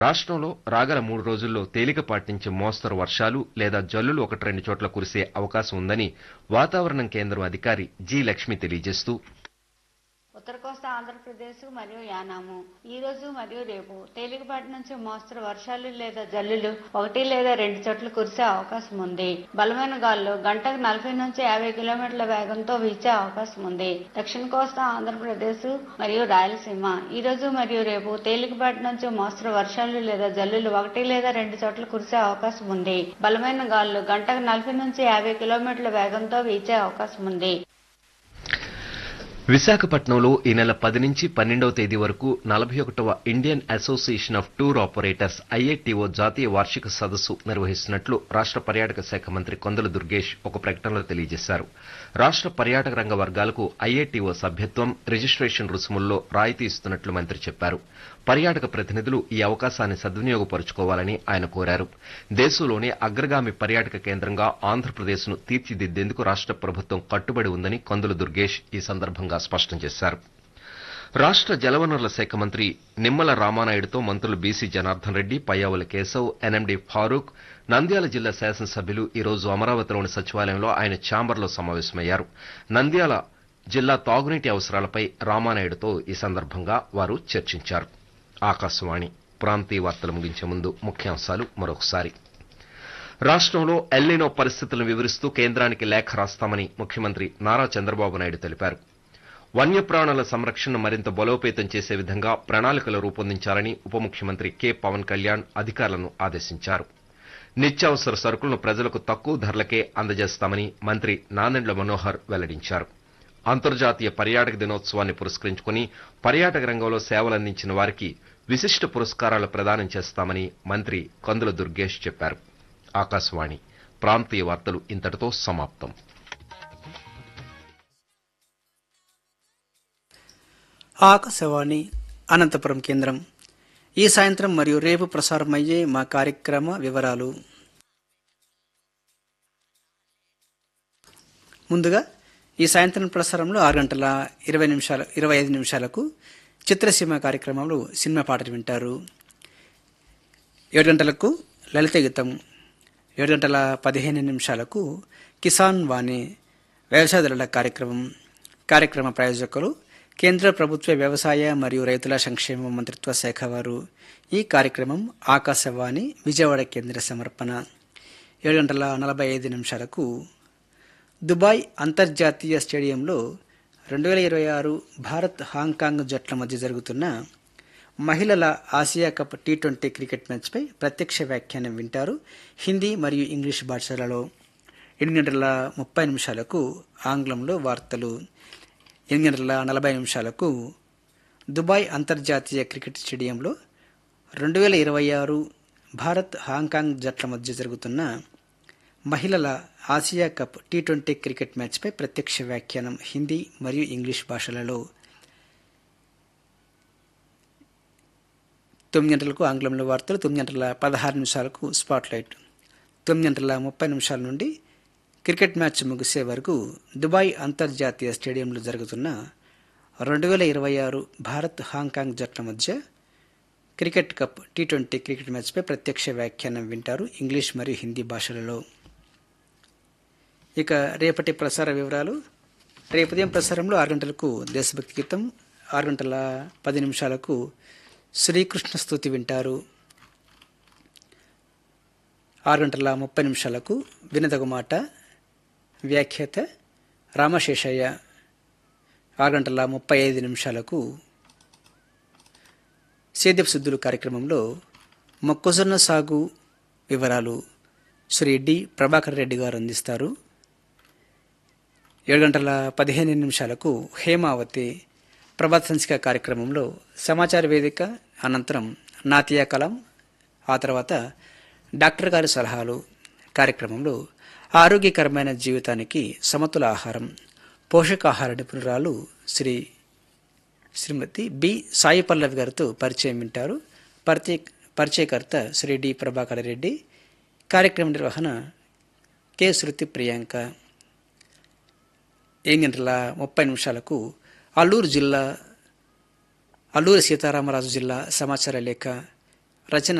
రాష్ట్రంలో రాగల మూడు రోజుల్లో తేలికపాటి నుంచి మోస్తరు వర్షాలు లేదా జల్లులు ఒకటి రెండు చోట్ల కురిసే అవకాశం ఉందని వాతావరణం కేంద్రం అధికారి జి లక్ష్మి తెలియజేస్తూ ఉత్తర కోస్తా ఆంధ్రప్రదేశ్ మరియు యానాము ఈ రోజు మరియు రేపు తేలికపాటి నుంచి మోస్తరు వర్షాలు లేదా జల్లులు ఒకటి లేదా రెండు చోట్ల కురిసే అవకాశం ఉంది బలమైన గాలులు గంటకు నలభై నుంచి యాభై కిలోమీటర్ల వేగంతో వీచే అవకాశం ఉంది దక్షిణ కోస్తా ఆంధ్రప్రదేశ్ మరియు రాయలసీమ ఈ రోజు మరియు రేపు తేలికపాటి నుంచి మోస్తరు వర్షాలు లేదా జల్లులు ఒకటి లేదా రెండు చోట్ల కురిసే అవకాశం ఉంది బలమైన గాలులు గంటకు నలభై నుంచి యాభై కిలోమీటర్ల వేగంతో వీచే అవకాశం ఉంది విశాఖపట్నంలో ఈ నెల పది నుంచి పన్నెండవ తేదీ వరకు నలభై ఒకటవ Indian association of tour operators IATO జాతీయ వార్షిక సదస్సు నిర్వహిస్తున్నట్లు రాష్ట్ర పర్యాటక శాఖ మంత్రి కొందల దుర్గేష్ ఒక ప్రకటనలో తెలియజేశారు రాష్ట్ర పర్యాటక రంగ వర్గాలకు ఐఏటీఓ సభ్యత్వం రిజిస్ట్రేషన్ రుసుముల్లో రాయితీ ఇస్తున్నట్లు మంత్రి చెప్పారు పర్యాటక ప్రతినిధులు ఈ అవకాశాన్ని సద్వినియోగపరుచుకోవాలని ఆయన కోరారు దేశంలోనే అగ్రగామి పర్యాటక కేంద్రంగా ఆంధ్రప్రదేశ్ను తీర్చిదిద్దేందుకు రాష్ట్ర ప్రభుత్వం కట్టుబడి ఉందని కందుల దుర్గేష్ ఈ సందర్భంగా స్పష్టం చేశారు రాష్ట్ర జలవనరుల శాఖ మంత్రి నిమ్మల రామానాయుడుతో మంత్రులు బీసీ జనార్దన్ రెడ్డి పయ్యావుల కేశవ్ ఎన్ఎండి ఫారూక్ నంద్యాల జిల్లా శాసనసభ్యులు ఈ రోజు అమరావతిలోని సచివాలయంలో ఆయన ఛాంబర్లో సమావేశమయ్యారు నంద్యాల జిల్లా తాగునీటి అవసరాలపై రామానాయుడుతో ఈ సందర్భంగా వారు చర్చించారు ఆకాశవాణి ప్రాంతీయ వార్తలు ముగించే ముందు ముఖ్యాంశాలు మరొకసారి రాష్ట్రంలో ఎల్లినో పరిస్థితులను వివరిస్తూ కేంద్రానికి లేఖ రాస్తామని ముఖ్యమంత్రి నారా చంద్రబాబు నాయుడు తెలిపారు వన్యప్రాణుల సంరక్షణను మరింత బలోపేతం చేసే విధంగా ప్రణాళికలు రూపొందించాలని ఉప ముఖ్యమంత్రి కె పవన్ కళ్యాణ్ అధికారులను ఆదేశించారు నిత్యావసర సరుకులను ప్రజలకు తక్కువ ధరలకే అందజేస్తామని మంత్రి నాదెండ్ల మనోహర్ వెల్లడించారు అంతర్జాతీయ పర్యాటక దినోత్సవాన్ని పురస్కరించుకుని పర్యాటక రంగంలో సేవలందించిన వారికి విశిష్ట పురస్కారాలు ప్రదానం చేస్తామని మంత్రి కందుల దుర్గేష్ చెప్పారు ఆకాశవాణి ప్రాంతీయ వార్తలు ఇంతటితో సమాప్తం ఆకాశవాణి అనంతపురం కేంద్రం ఈ సాయంత్రం మరియు రేపు ప్రసారమయ్యే మా కార్యక్రమ వివరాలు ముందుగా ఈ సాయంత్రం ప్రసారంలో ఆరు గంటల ఇరవై నిమిషాల ఇరవై ఐదు నిమిషాలకు చిత్రసీమ కార్యక్రమంలో సినిమా పాటలు వింటారు ఏడు గంటలకు లలిత గీతం ఏడు గంటల పదిహేను నిమిషాలకు కిసాన్ వాణి వ్యవసాయదారుల కార్యక్రమం కార్యక్రమ ప్రాయోజకులు కేంద్ర ప్రభుత్వ వ్యవసాయ మరియు రైతుల సంక్షేమ మంత్రిత్వ శాఖ వారు ఈ కార్యక్రమం ఆకాశవాణి విజయవాడ కేంద్ర సమర్పణ ఏడు గంటల నలభై ఐదు నిమిషాలకు దుబాయ్ అంతర్జాతీయ స్టేడియంలో రెండు వేల ఇరవై ఆరు భారత్ హాంకాంగ్ జట్ల మధ్య జరుగుతున్న మహిళల Asia cup T twenty cricket మ్యాచ్పై ప్రత్యక్ష వ్యాఖ్యానం వింటారు హిందీ మరియు ఇంగ్లీష్ భాషలలో ఎనిమిది గంటల ముప్పై నిమిషాలకు ఆంగ్లంలో వార్తలు ఎనిమిది గంటల నలభై నిమిషాలకు దుబాయ్ అంతర్జాతీయ క్రికెట్ స్టేడియంలో రెండు వేల ఇరవై ఆరు భారత్ హాంకాంగ్ జట్ల మధ్య జరుగుతున్న మహిళల Asia cup T twenty cricket మ్యాచ్పై ప్రత్యక్ష వ్యాఖ్యానం హిందీ మరియు ఇంగ్లీష్ భాషలలో తొమ్మిది గంటలకు ఆంగ్లంలో వార్తలు తొమ్మిది గంటల పదహారు నిమిషాలకు స్పాట్లైట్ తొమ్మిది గంటల ముప్పై నిమిషాల నుండి క్రికెట్ మ్యాచ్ ముగిసే వరకు దుబాయ్ అంతర్జాతీయ స్టేడియంలో జరుగుతున్న రెండు వేల ఇరవై ఆరు భారత్ హాంకాంగ్ జట్ల మధ్య cricket cup T twenty cricket మ్యాచ్పై ప్రత్యక్ష వ్యాఖ్యానం వింటారు ఇంగ్లీష్ మరియు హిందీ భాషలలో ఇక రేపటి ప్రసార వివరాలు రేపు ఉదయం ప్రసారంలో ఆరు గంటలకు దేశభక్తి గీతం ఆరు గంటల పది నిమిషాలకు శ్రీకృష్ణ స్తుతి వింటారు ఆరు గంటల ముప్పై నిమిషాలకు వినదగు మాట వ్యాఖ్యాత రామశేషయ్య ఆరు గంటల ముప్పై ఐదు నిమిషాలకు సేద్యపు శుద్ధులు కార్యక్రమంలో మొక్కజొన్న సాగు వివరాలు శ్రీ డి ప్రభాకర్ రెడ్డి గారు అందిస్తారు ఏడు గంటల పదిహేను నిమిషాలకు హేమావతి ప్రభాత్ సంచిక కార్యక్రమంలో సమాచార వేదిక అనంతరం నాతియా కలాం ఆ తర్వాత డాక్టర్ గారి సలహాలు కార్యక్రమంలో ఆరోగ్యకరమైన జీవితానికి సమతుల ఆహారం పోషకాహార నిపుణురాలు శ్రీ శ్రీమతి బి సాయి పల్లవి గారితో పరిచయం వింటారు పరిచయ పరిచయకర్త శ్రీ డి ప్రభాకర్ రెడ్డి కార్యక్రమ నిర్వహణ కె శృతి ప్రియాంక ఎనిమిది గంటల ముప్పై నిమిషాలకు అల్లూరు జిల్లా అల్లూరి సీతారామరాజు జిల్లా సమాచార లేఖ రచన